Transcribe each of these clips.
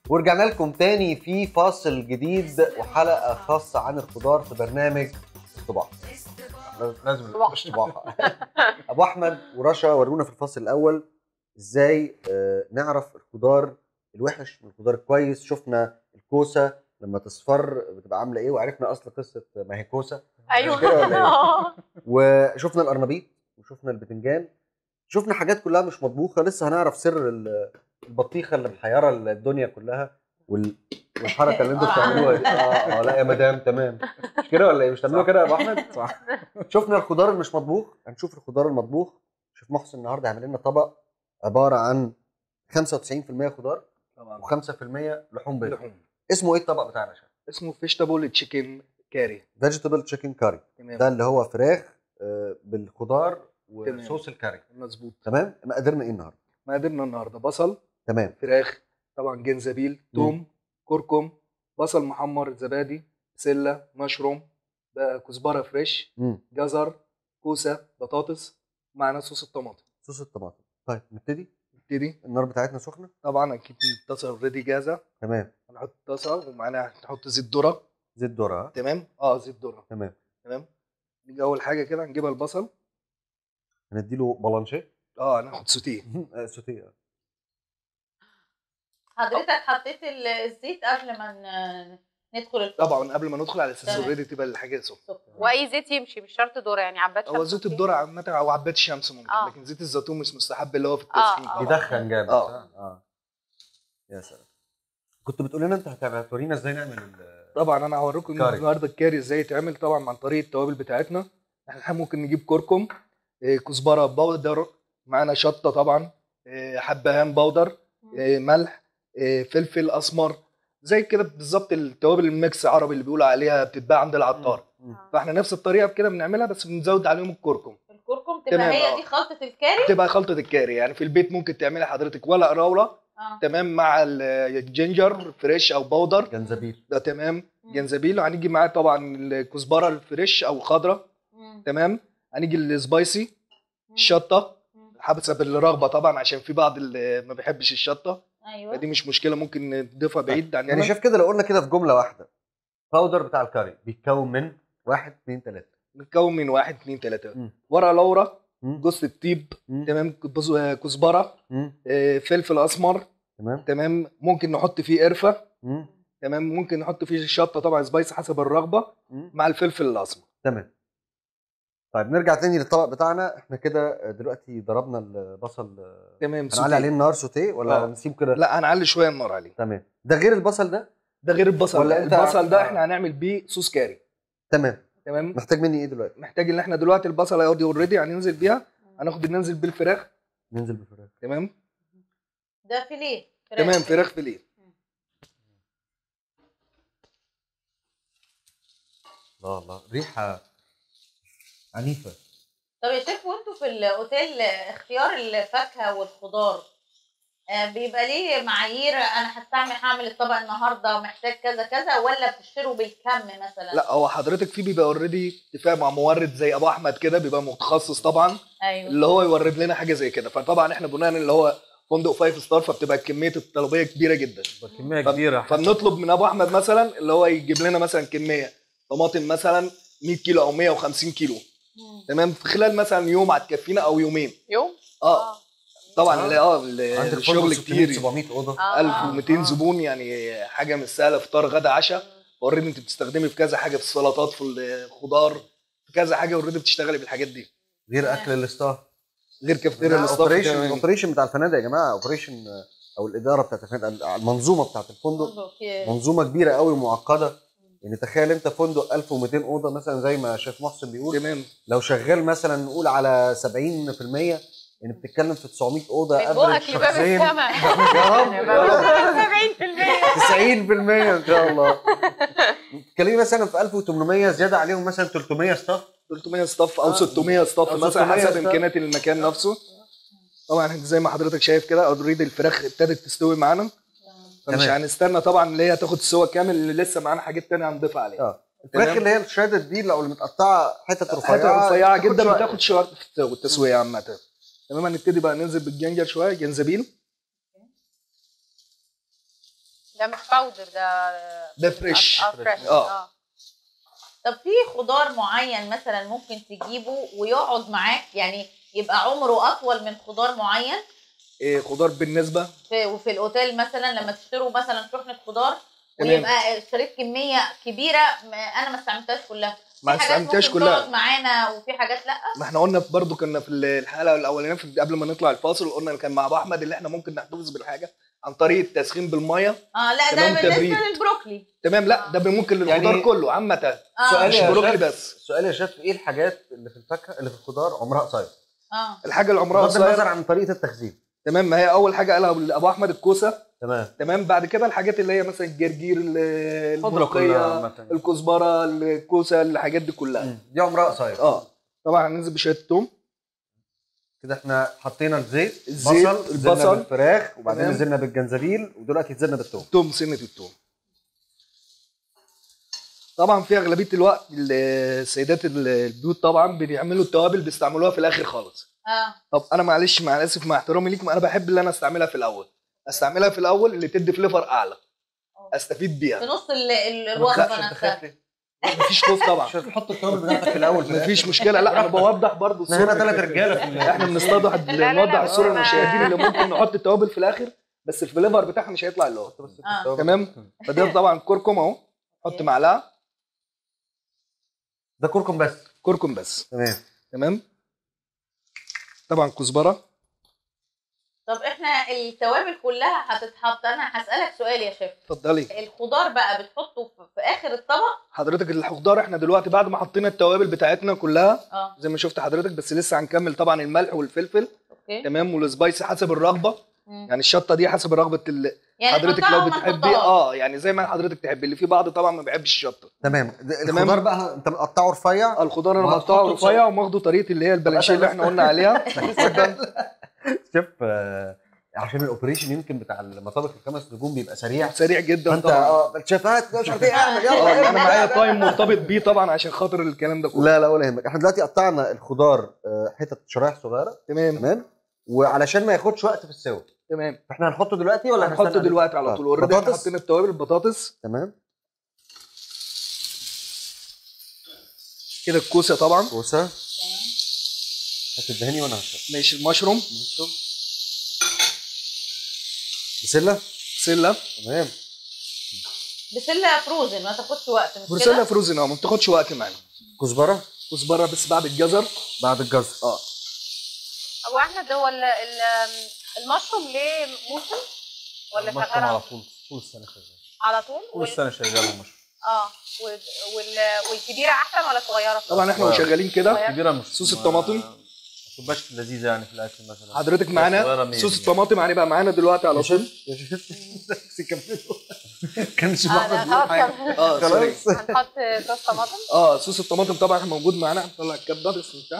ورجعنا لكم تاني في فاصل جديد وحلقه خاصه عن الخضار في برنامج الطباخ لازم طباخ. الطباخ ابو احمد ورشا ورونا في الفصل الاول ازاي آه، نعرف الخضار الوحش من الخضار الكويس شفنا الكوسه لما تصفر بتبقى عامله ايه وعرفنا اصل قصه ما هي كوسه ايوه مش كده ولا إيه؟ آه. وشفنا القرنبيط وشفنا البتنجان شفنا حاجات كلها مش مطبوخه لسه هنعرف سر ال- البطيخه اللي محيره الدنيا كلها وال... والحركه اللي انتوا بتعملوها دي اه اه لا يا مدام تمام مش كده ولا ايه مش بتعملوها كده يا ابو احمد صح شفنا الخضار اللي مش مطبوخ هنشوف الخضار المطبوخ شوف محسن النهارده هيعمل لنا طبق عباره عن 95% خضار طبعا و5% لحوم بيضاء لحوم اسمه ايه الطبق بتاعنا يا اسمه فيشتابل تشيكن كاري فيجيتابل تشيكن كاري تمام ده اللي هو فراخ آه، بالخضار تمام. وصوص الكاري مظبوط تمام مقاديرنا ايه النهارده مقاديرنا النهارده بصل تمام فراخ طبعا جنزبيل توم كركم بصل محمر زبادي بسله مشروم بقى كزبره فريش امم جزر كوسه بطاطس معنا صوص الطماطم صوص الطماطم طيب نبتدي نبتدي النار بتاعتنا سخنه طبعا اكيد الطاسه اوريدي جاهزه تمام هنحط الطاسه ومعانا نحط زيت ذره زيت ذره ها؟ تمام اه زيت ذره تمام تمام نيجي اول حاجه كده نجيبها البصل هنديله بلانشيه اه ناخد سوتيه آه، سوتيه حضرتك حطيت ال- الزيت قبل ما ن- ندخل الفرن طبعا قبل ما ندخل على اساس تمام. اوريدي تبقى الحاجه سخنه واي زيت يمشي مش شرط ذره يعني عباد هو شمس زيت أوكي. الذره عامه او عباد الشمس ممكن آه. لكن زيت الزيتون مش مستحب اللي هو في آه، التسخين آه. طبعا بيدخن جامد آه. صح؟ اه يا سلام كنت بتقول لنا انت هتبقى تورينا ازاي نعمل ال- طبعا انا هوريكم كاري. النهارده الكاري ازاي يتعمل طبعا عن طريق التوابل بتاعتنا احنا ممكن نجيب كركم إيه، كزبره باودر معانا شطه طبعا إيه، حبهان باودر إيه، ملح إيه، فلفل اسمر زي كده بالظبط التوابل الميكس عربي اللي بيقولوا عليها بتتباع عند العطار مم. فاحنا نفس الطريقه كده بنعملها بس بنزود عليهم الكركم الكركم تبقى تمام، هي آه. دي خلطه الكاري تبقى خلطه الكاري يعني في البيت ممكن تعملي حضرتك ورق راوله اه تمام مع الجينجر فريش او باودر جنزبيل ده تمام مم. جنزبيل وهنيجي معاه طبعا الكزبره الفريش او الخضراء مم. تمام هنيجي السبايسي مم. الشطه مم. حسب الرغبه طبعا عشان في بعض اللي ما بيحبش الشطه ايوه فدي مش مشكله ممكن نضيفها بعيد عننا يعني شايف كده لو قلنا كده في جمله واحده باودر بتاع الكاري بيتكون من واحد اثنين ثلاثه نتكون من واحد اتنين تلاته مم. ورق لورا مم. جوز الطيب مم. تمام كز- كزبره مم. آه، فلفل اسمر تمام تمام ممكن نحط فيه قرفه مم. تمام ممكن نحط فيه شطه طبعا سبايس حسب الرغبه مم. مع الفلفل الاسمر تمام طيب نرجع تاني للطبق بتاعنا احنا كده دلوقتي ضربنا البصل تمام هنعلي عليه سوتيه. النار سوتيه ولا آه. نسيب كده لا هنعلي شويه النار عليه تمام ده غير البصل ده ده غير البصل ولا ولا أنت- البصل ده آه. احنا هنعمل بيه صوص كاري تمام تمام محتاج مني ايه دلوقتي محتاج ان احنا دلوقتي البصل اهو دي اوريدي هننزل بيها هناخد ننزل بالفراخ ننزل بالفراخ تمام ده فيليه فراخ. تمام فراخ فيليه الله الله ريحه عنيفه طب يا شيف وانتوا في الاوتيل اختيار الفاكهه والخضار آه، بيبقى ليه معايير انا هستعمل هعمل الطبق النهارده محتاج كذا كذا ولا بتشتروا بالكم مثلا لا هو حضرتك في بيبقى اوريدي اتفاق مع مورد زي ابو احمد كده بيبقى متخصص طبعا ايوه اللي هو يورد لنا حاجه زي كده فطبعا احنا بناء اللي هو فندق فايف ستار فبتبقى كميه الطلبيه كبيره جدا كميه ف- كبيره فبنطلب من ابو احمد مثلا اللي هو يجيب لنا مثلا كميه طماطم مثلا 100 كيلو او 150 كيلو مم. تمام في خلال مثلا يوم هتكفينا او يومين يوم اه طبعا آه. اللي اه عندك الشغل فندق كتير 600 700 اوضه آه. 1200 آه. زبون يعني حاجه مش سهله فطار غدا عشاء اوريدي انت بتستخدمي في كذا حاجه في السلطات في الخضار في كذا حاجه اوريدي بتشتغلي بالحاجات دي غير اكل الاستاف غير كافتيريا الاستاف الاوبريشن كمان. الاوبريشن بتاع الفنادق يا جماعه اوبريشن او الاداره بتاعت الفنادق المنظومه بتاعت الفندق فندق فيه- منظومه كبيره قوي ومعقده يعني تخيل انت فندق 1200 اوضه مثلا زي ما شيف محسن بيقول تمام لو شغال مثلا نقول على 70% يعني بتتكلم في 900 اوضه من افريج بقك لباب شخصين السما يا رب يا رب 90% 70% ان شاء الله تتكلمي مثلا في 1800 زياده عليهم مثلا 300 ستاف 300 ستاف او آه. 600 ستاف أو مثلا 600 حسب ستاف. امكانيات المكان نفسه طبعا انت زي ما حضرتك شايف كده اوريدي الفراخ ابتدت تستوي معانا فمش تمام. هنستنى طبعا اللي هي تاخد السوا كامل اللي لسه معانا حاجات تانية هنضيفها عليها اه الفراخ تمام. اللي هي الشادد دي لو اللي متقطعه حتت رفيعه حته رفيعه تاخد جدا شوية. بتاخد شويه في التسوية- التسويه عامه تمام هنبتدي بقى ننزل بالجنجر شويه جنزبيل ده مش باودر ده ده فريش اه فريش آه. اه طب في خضار معين مثلا ممكن تجيبه ويقعد معاك يعني يبقى عمره اطول من خضار معين إيه خضار بالنسبه في وفي الاوتيل مثلا لما تشتروا مثلا شحنه خضار تمام. ويبقى اشتريت كميه كبيره ما انا ما استعملتهاش كلها ما في حاجات استعملتهاش ممكن كلها. تقعد معانا وفي حاجات لا ما احنا قلنا برضو كنا في الحلقه الاولانيه في- قبل ما نطلع الفاصل قلنا كان مع ابو احمد اللي احنا ممكن نحتفظ بالحاجه عن طريق التسخين بالميه اه لا ده تمام، بالنسبه تبريد. للبروكلي تمام لا ده ممكن للخضار يعني- كله عامه اه سؤال مش يا بروكلي شيف بس. سؤال يا شيف ايه الحاجات اللي في الفاكهه اللي في الخضار عمرها قصير اه الحاجه اللي عمرها بغض النظر قصير عن طريقه التخزين تمام ما هي اول حاجه قالها ابو احمد الكوسه تمام تمام بعد كده الحاجات اللي هي مثلا الجرجير ال- خضرة كلها الملوخيه عامة. الكزبره الكوسه الحاجات دي كلها مم. دي عمرها قصير اه طبعا هننزل بشويه توم كده احنا حطينا الزيت الزيت، البصل نزلنا البصل. بالفراخ وبعدين تمام. نزلنا بالجنزبيل ودلوقتي نزلنا بالثوم توم سنه التوم طبعا في اغلبيه الوقت ال- السيدات ال- البيوت طبعا بيعملوا التوابل بيستعملوها في الاخر خالص اه طب انا معلش مع الاسف مع احترامي ليكم انا بحب اللي انا استعملها في الاول استعملها في الاول اللي تدي فليفر اعلى استفيد في بيها نص ال- ال- الوصفه نفسها مفيش خوف طبعا عشان تحط التوابل بتاعتك في الاول في الآخر. مفيش مشكله لا انا بوضح برضو احنا هنا الصورة. ثلاث رجاله في ال- احنا بنستوضح لا، لا، نوضح لا، الصوره ما- للمشاهدين اللي ممكن نحط التوابل في الاخر بس الفليفر بتاعها مش هيطلع اللي هو آه. تمام فده طبعا كركم اهو حط معلقه ده كركم بس كركم بس تمام تمام طبعا كزبره طب احنا التوابل كلها هتتحط انا هسالك سؤال يا شيف اتفضلي الخضار بقى بتحطه في- في اخر الطبق حضرتك الخضار احنا دلوقتي بعد ما حطينا التوابل بتاعتنا كلها اه زي ما شفت حضرتك بس لسه هنكمل طبعا الملح والفلفل اوكي تمام والسبايسي حسب الرغبه مم. يعني الشطه دي حسب رغبه ال... يعني حضرتك نحطها لو وما بتحبي نحطهاش. اه يعني زي ما حضرتك تحبي اللي في بعض طبعا ما بيحبش الشطه تمام ده تمام. الخضار بقى انت مقطعه رفيع آه، الخضار انا وهتحطه مقطعه بصل. رفيع وماخده طريقه اللي هي البلانشيه اللي احنا قلنا عليها اتفضل. شيف آه، عشان الاوبريشن يمكن بتاع المطابخ الخمس نجوم بيبقى سريع سريع جدا فانت طبعا اه الشيفات مش عارف ايه اعمل اه يلا انا اعمل. معايا تايم مرتبط بيه طبعا عشان خاطر الكلام ده كله لا لا ولا يهمك احنا دلوقتي قطعنا الخضار آه، حتت شرايح صغيره تمام تمام وعلشان ما ياخدش وقت في السوا تمام فاحنا هنحطه دلوقتي ولا هنحطه هنستنى؟ دلوقتي على آه. طول اوريدي احنا بطاطس؟ حاطين التوابل البطاطس تمام كده الكوسه طبعا كوسه هتدهني وانا هشرب ماشي المشروم بسله بسله تمام بسله فروزن ما تاخدش وقت مش بسله كده فروزن اه ما بتاخدش وقت معانا كزبره كزبره بس بعد الجزر بعد الجزر اه ابو احمد هو ال- ال- المشروم ليه موسم ولا المشروم شغال على على- طول طول السنه شغال على طول طول وال- السنه شغال المشروم اه وال- وال- والكبيره احسن ولا صغيره طبعا احنا شغالين كده كبيره مش صوص ما- الطماطم؟ ما تبقاش لذيذه يعني في الاكل مثلا حضرتك صغيرة معانا مية صوص مية. الطماطم هنبقى معانا دلوقتي على يا طول شيف يا شيف كملوا كانش آه، لا، محمد خلاص حاجه كمل. اه سوري خلاص هنحط صوص طماطم اه صوص الطماطم طبعا موجود معانا هنطلع الكبه بس بتاع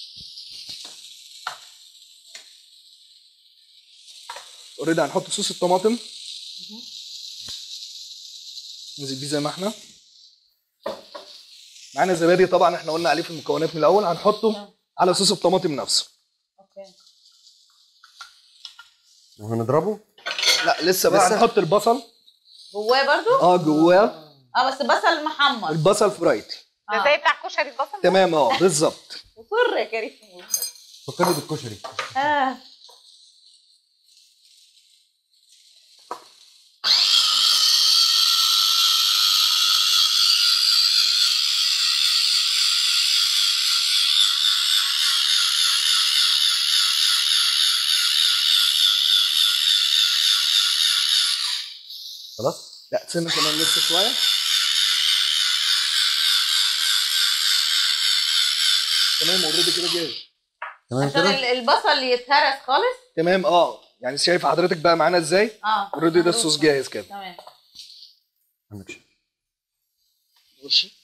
اوريدي هنحط صوص الطماطم ننزل بيه زي ما احنا معانا زبادي طبعا احنا قلنا عليه في المكونات من الاول هنحطه على صوص الطماطم نفسه اوكي وهنضربه لا لسه بقى لسه؟ هنحط البصل جواه برضو اه جواه اه بس بصل محمر البصل فرايتي ده آه. زي بتاع كشري البصل ده؟ تمام اه بالظبط وصر يا كريم فكرني بالكشري اه خلاص لا سنه كمان لسه شويه تمام اوريدي كده جاهز تمام عشان كده ال- البصل يتهرس خالص تمام اه يعني شايف حضرتك بقى معانا ازاي اه اوريدي ده الصوص جاهز كده تمام عندك شيء. ماشي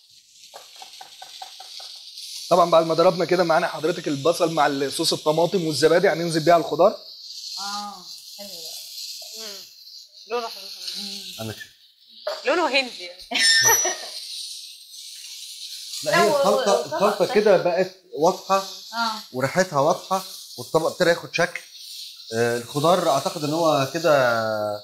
طبعا بعد ما ضربنا كده معانا حضرتك البصل مع صوص الطماطم والزبادي هننزل بيها على الخضار اه حلو بقى مم. لونه حلو عندك شيء. لونه هندي يعني. لا هي لو- الخلطه لو الخلطه طبق كده بقت واضحه اه وريحتها واضحه والطبق ابتدى ياخد شكل آه، الخضار اعتقد ان هو كده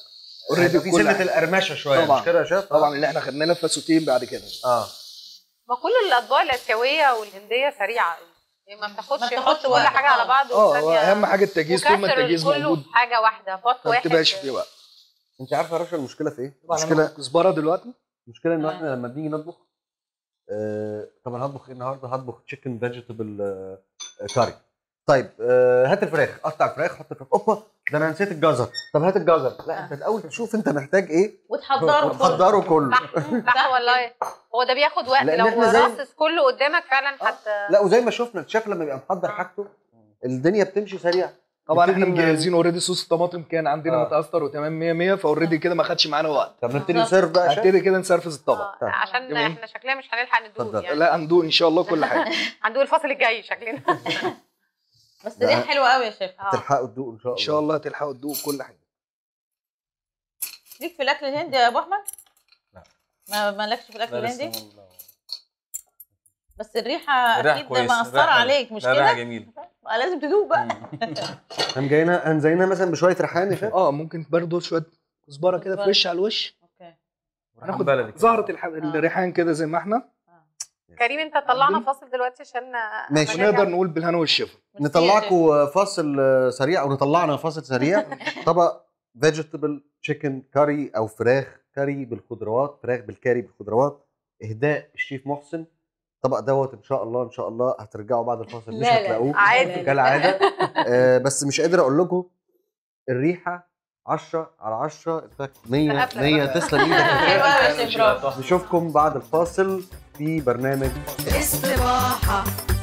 اوريدي في كل سنه حاجة. القرمشه شويه طبعاً. مش كده يا شيف طبعا اللي احنا خدنا لها فاسوتين بعد كده اه ما كل الاطباق الاسيويه والهنديه سريعه قوي يعني ما بتاخدش ما ما بتاخدش كل وقت. حاجه على بعض اه والثانية- اهم حاجه التجهيز طول ما وكسر التجهيز كله موجود في حاجه واحده بط ما واحد بتبقاش فيه وقت انت عارفه يا رشا المشكله في ايه؟ طبعا المشكله انا كزبره دلوقتي المشكله ان آه. احنا لما بنيجي نطبخ آه طبعا هطبخ ايه النهارده هطبخ تشيكن فيجيتابل كاري طيب آه هات الفراخ قطع الفراخ حط الفراخ اوبا ده انا نسيت الجزر طب هات الجزر لا انت الاول تشوف انت محتاج ايه وتحضره كله. وتحضره كله صح صح والله هو ده بياخد وقت لأن لو إحنا زي- راصص كله قدامك فعلا حتى لا وزي ما شفنا الشيف لما بيبقى محضر حاجته الدنيا بتمشي سريع طبعا احنا نبتدي ن- مجهزين اوريدي صوص الطماطم كان عندنا آه. متاثر وتمام 100 100 فاوريدي كده ما خدش معانا وقت طب نبتدي نسيرف بقى يا شيف هبتدي كده نسرفز الطبق آه، طيب. عشان جميل. احنا شكلنا مش هنلحق ندوق اتفضل. يعني لا هندوق ان شاء الله كل حاجه هندوق الفصل الجاي شكلنا بس لا. دي حلوه قوي يا شيف آه. تلحقوا تدوقوا ان شاء الله ان شاء الله تلحقوا تدوق كل حاجه ليك في الاكل الهندي يا ابو احمد؟ لا. ما مالكش في الاكل لا لسه الهندي؟ والله. بس الريحه الريحة اكيد كويسة، مأثره الريحة- عليك مش لا ريحة كده؟ جميل آه، لازم تدوق بقى هن جاينا هنزينها مثلا بشويه ريحان يا شيف اه ممكن برضه شويه كزبره كده كزبرة. فريش على الوش اوكي هناخد بلدي كده. زهره الح... الريحان كده زي ما احنا كريم انت طلعنا فاصل دلوقتي عشان ماشي. أما نرجع. ونقدر نقول بالهنا والشفا نطلعكم فاصل آه، سريع او نطلعنا فاصل سريع طبق فيجيتابل تشيكن كاري او فراخ كاري بالخضروات فراخ بالكاري بالخضروات اهداء الشيف محسن الطبق دوت ان شاء الله ان شاء الله هترجعوا بعد الفاصل مش لا، لا. هتلاقوه عادي. كالعاده آه بس مش قادر اقول لكم الريحه 10 على 10 100 سقف لك 100 بقى. تسلم ايدك حلوة أوي يا شيف برافو. نشوفكم بعد الفاصل في برنامج استراحة